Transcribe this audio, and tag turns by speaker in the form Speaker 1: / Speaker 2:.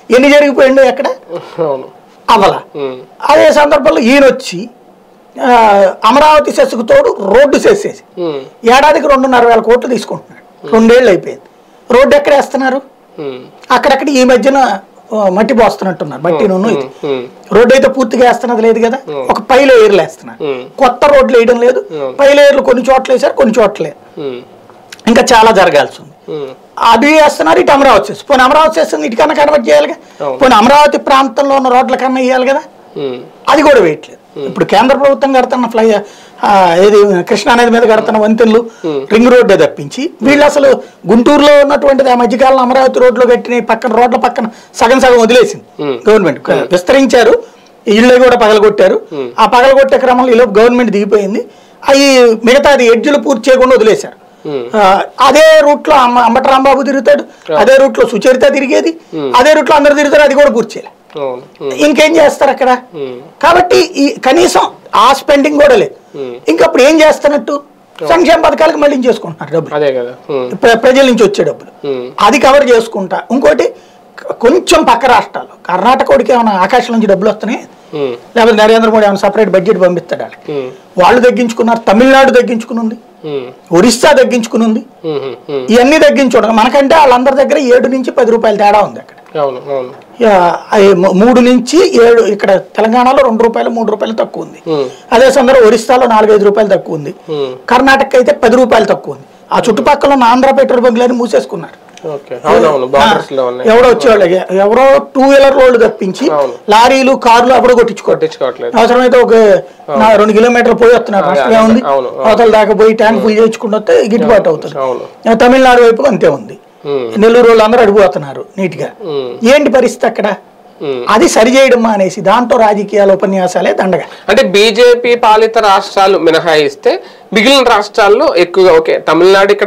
Speaker 1: ఎన్ని జరిగిపోయిండు ఎక్కడ
Speaker 2: అవును
Speaker 1: అవల
Speaker 2: ఉమ్,
Speaker 1: అదే సందర్భంలో ఈయన వచ్చి ఆ, అమరావతి సెస్సుకు తోడు రోడ్డు చేసేసి
Speaker 2: ఉమ్,
Speaker 1: ఏడాదికి రెండున్నర వేల కోట్లు తీసుకుంటున్నాడు రెండేళ్ళు అయిపోయింది రోడ్డు ఎక్కడ వేస్తున్నారు
Speaker 2: ఉమ్,
Speaker 1: అక్కడక్కడ ఈ మధ్యన ఆ, మట్టి పోస్తున్నట్టున్నారు మట్టి నూనె ఇది
Speaker 2: ఉమ్,
Speaker 1: రోడ్డు అయితే పూర్తిగా వేస్తున్నది లేదు కదా ఒక పై లేయర్లు వేస్తున్నారు
Speaker 2: ఉమ్,
Speaker 1: కొత్త రోడ్లు వేయడం లేదు పై లేయర్లు కొన్ని చోట్ల వేశారు కొన్ని చోట్ల లేదు
Speaker 2: ఉమ్,
Speaker 1: ఇంకా చాలా జరగాల్సి ఉంది
Speaker 2: ఉమ్,
Speaker 1: అది వేస్తున్నారు ఇటు అమరావతి చేస్తుంది పోనీ అమరావతి చేస్తుంది ఇటుకన్నా కన్వర్ట్ చేయాలిగా
Speaker 2: అవును.
Speaker 1: పోనీ అమరావతి ప్రాంతంలో ఉన్న రోడ్ల కన్నా వేయాలి కదా
Speaker 2: ఉమ్,
Speaker 1: అది కూడా వేయట్లేదు ఇప్పుడు కేంద్ర ప్రభుత్వం కడుతున్న ఫ్లై ఆ, ఏది కృష్ణా నది మీద కడుతున్న వంతెనలు రింగ్ రోడ్డే తప్పించి వీళ్ళు అసలు గుంటూరులో ఉన్నటువంటిది ఆ మధ్యకాలంలో అమరావతి రోడ్లో కట్టిన ఈ పక్కన రోడ్ల పక్కన సగం సగం వదిలేసింది
Speaker 2: Hmm.
Speaker 1: గవర్నమెంట్ విస్తరించారు ఇళ్ళు కూడా పగలగొట్టారు ఆ పగలగొట్టే క్రమంలో ఈలోపు గవర్నమెంట్ దిగిపోయింది అవి మిగతాది ఎడ్జులు పూర్తి చేయకుండా వదిలేశారు
Speaker 2: ఉమ్,
Speaker 1: ఆ, అదే రూట్ లో అమ్మ అంబట రాంబాబు తిరుగుతాడు అదే రూట్ లో సుచరిత తిరిగేది అదే రూట్ లో అందరు తిరుగుతారు అది కూడా పూర్తి చేయలే
Speaker 2: అవును ఉమ్,
Speaker 1: ఇంకేం చేస్తారు అక్కడ
Speaker 2: ఉమ్,
Speaker 1: కాబట్టి ఈ కనీసం ఆ స్పెండింగ్ కూడా లేదు
Speaker 2: Hmm.
Speaker 1: ఇంకా అప్పుడు ఏం చేస్తున్నట్టు సంక్షేమ పథకాలకు మళ్ళీ చేసుకుంటున్నారు డబ్బులు
Speaker 2: అదే కదా ఉమ్,
Speaker 1: ప్ర- ప్రజల నుంచి వచ్చే డబ్బులు
Speaker 2: ఉమ్,
Speaker 1: అది కవర్ చేసుకుంటా ఇంకోటి క- కొంచెం పక్క రాష్ట్రాలు కర్ణాటక వాడికి ఏమైనా ఆకాశం నుంచి డబ్బులు వస్తున్నాయి
Speaker 2: ఉమ్,
Speaker 1: లేకపోతే నరేంద్ర మోడీ ఏమైనా సపరేట్ బడ్జెట్ పంపిస్తాడు వాళ్ళకి
Speaker 2: ఉమ్,
Speaker 1: వాళ్ళు తగ్గించుకున్నారు తమిళనాడు తగ్గించుకునుంది
Speaker 2: ఉమ్,
Speaker 1: ఒరిస్సా తగ్గించుకునుంది
Speaker 2: ఉమ్, ఉమ్,
Speaker 1: ఇవన్నీ తగ్గించుకోవడం మనకంటే వాళ్ళందరి దగ్గర ఏడు నుంచి పది రూపాయల తేడా ఉంది అక్కడ
Speaker 2: అవును అవును
Speaker 1: యా, అయి మ- మూడు నుంచి ఏడు ఇక్కడ తెలంగాణలో రెండు రూపాయలు మూడు రూపాయలు తక్కువ ఉంది
Speaker 2: ఉమ్,
Speaker 1: అదే సందర్భంలో ఒరిస్సాలో నాలుగైదు రూపాయలు తక్కువ ఉంది
Speaker 2: ఉమ్,
Speaker 1: కర్ణాటక అయితే పది రూపాయలు తక్కువ ఉంది ఆ చుట్టుపక్కల ఉన్న ఆంధ్ర పెట్రోల్ బంకులని మూసేసుకున్నారు
Speaker 2: ఓకే అవునవును బార్డర్స్ లో ఉన్నాయి
Speaker 1: ఎవడో వచ్చేవాళ్ళు ఎవరో టూ వీలర్ రోడ్లు తప్పించి
Speaker 2: అవును.
Speaker 1: లారీలు కార్లు అప్పుడు కొట్టించుకోవడం
Speaker 2: కొట్టించుకోవట్లేదు
Speaker 1: అవసరమైతే ఒక నా రెండు కిలోమీటర్లు పోయి వస్తున్నారు నష్టమే ఉంది
Speaker 2: అవును, అవును.
Speaker 1: అవతల దాకా పోయి ట్యాంక్ ఫుల్ చేయించుకుంటూ వస్తే గిట్టుబాటు అవుతుంది
Speaker 2: అవును
Speaker 1: ఆ, తమిళనాడు వైపు అంతే ఉంది
Speaker 2: ఉమ్,
Speaker 1: నెల్లూరు వాళ్ళు అందరూ అడిగిపోతున్నారు నీట్గా
Speaker 2: ఉమ్,
Speaker 1: ఏంటి పరిస్థితి అక్కడ
Speaker 2: ఉమ్.
Speaker 1: అది సరిచేయడం మానేసి దాంట్లో రాజకీయాల ఉపన్యాసాలే దండగా
Speaker 2: అంటే బీజేపీ పాలిత రాష్ట్రాలు మినహాయిస్తే మిగిలిన రాష్ట్రాల్లో ఎక్కువగా ఓకే తమిళనాడు ఇక్కడ